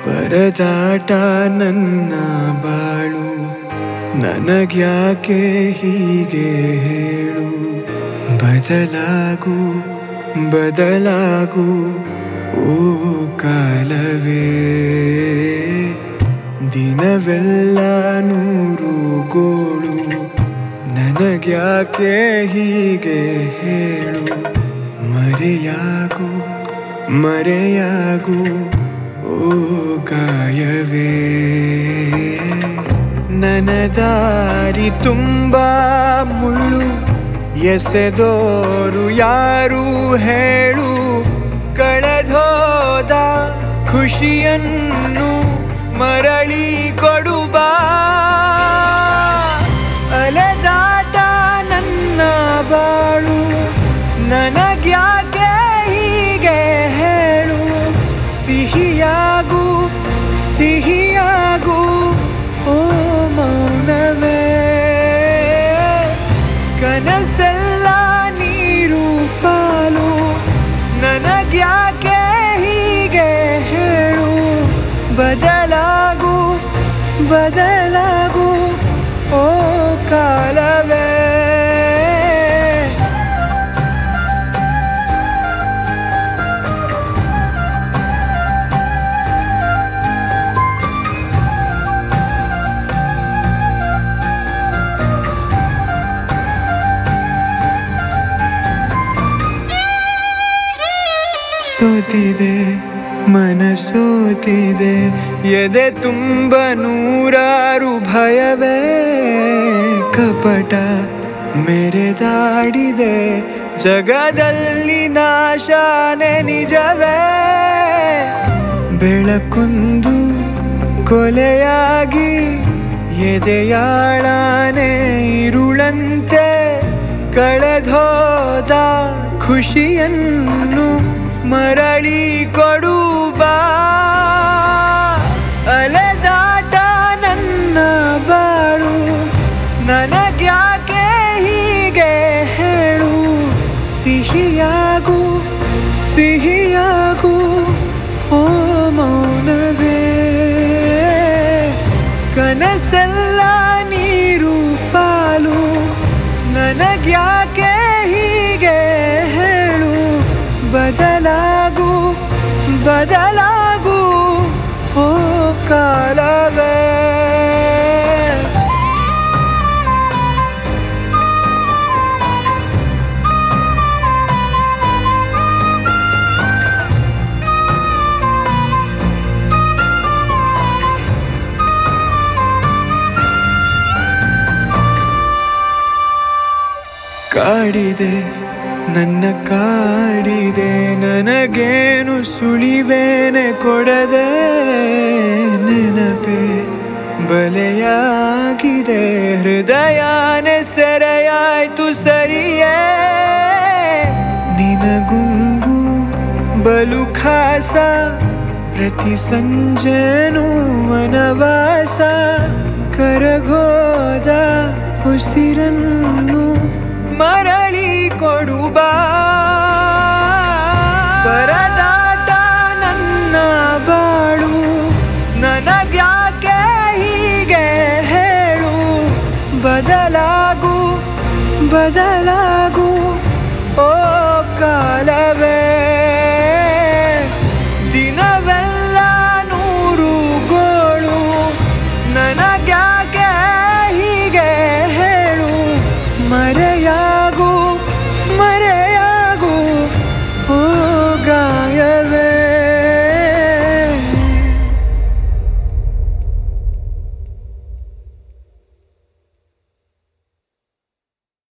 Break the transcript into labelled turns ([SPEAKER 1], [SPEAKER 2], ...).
[SPEAKER 1] ಪರದಾಟ ನನ್ನ ಬಾಳು ನನಗ್ಯಾಕೆ ಹೀಗೆ ಹೇಳು ಬದಲಾಗು ಬದಲಾಗು ಓ ಕಾಲವೇ ದಿನವೆಲ್ಲ ನೂರು ಗೋಳು ನನಗ್ಯಾಕೆ ಹೀಗೆ ಹೇಳು ಮರೆಯಾಗು ಮರೆಯಾಗು ಓ ಗಾಯವೇ ನನ್ನ ದಾರಿ ತುಂಬ ಮುಳ್ಳು ಎಸೆದೋರು ಯಾರು ಹೇಳು ಕಳೆದೋದ ಖುಷಿಯನ್ನು ಮರಳಿ ಕೊಡುಬಾ ಅಲೆದಾಟ ನನ್ನ ಬಾಳು ನನಗ್ಯಾಕೆ ಹೀಗೆ ಹೇಳು ಸಿಹಿಯಾಗು ಸಿಹಿಯಾಗು ಓ ಮೌನವೇ ಕನಸೆಲ್ಲ ನೀರು ಪಾಲು ನನಗ್ಯಾಕೆ ಹೀಗೆ ಹೇಳು ಬದಲಾಗು ಬದಲಾಗು ಓ ಕಾಲವೇ ಸೋತಿದೆ ಮನಸೋತಿದೆ ಎದೆ ತುಂಬ ನೂರಾರು ಭಯವೇ ಕಪಟ ಮೆರೆದಾಡಿದೆ ಜಗದಲ್ಲಿ ನಾಶಾನೆ ನಿಜವೇ ಬೆಳಕೊಂದು ಕೊಲೆಯಾಗಿ ಎದೆಯಾಳಾನೆ ಇರುಳಂತೆ ಕಳೆದೋದ ಖುಷಿಯನ್ನು ಮರಳಿ ಕೊಡುಬಾ ಅಲೆದಾಟ ನನ್ನ ಬಾಳು ನನಗ್ಯಾಕೆ ಹೀಗೆ ಹೇಳು ಸಿಹಿಯಾಗು ಸಿಹಿಯಾಗು ಓ ಮೌನವೇ ಕನಸೆಲ್ಲ ನೀರು ಪಾಲು ನನಗ್ಯಾಕೆ ಹೀಗೆ ಹೇಳು ಬದಲಾಗು ಬದಲಾಗು ಓ ಕಾಲವೇ ಕಾಡಿದೆ ನನ್ನ ಕಾಡಿದೆ ನನಗೇನು ಸುಳಿವೇನೆ ಕೊಡದೆ ನೆನಪೆ ಬಲೆಯಾಗಿದೆ ಹೃದಯನೇ ಸೆರೆಯಾಯ್ತು ಸರಿಯೇ ನಿನಗುಂಗು ಬಲು ಖಾಸ ಪ್ರತಿ ಸಂಜೆನೂ ವನವಾಸ ಕರಗೋದ ಉಸಿರನ್ನು ಮರಳಿ ಕೊಡುಬಾ ಪರದಾಟ ನನ್ನ ಬಾಳು ನನಗ್ಯಾಕೆ ಹೀಗೆ ಹೇಳು ಬದಲಾಗು ಬದಲಾಗು ಓ ಕಾಲವೇ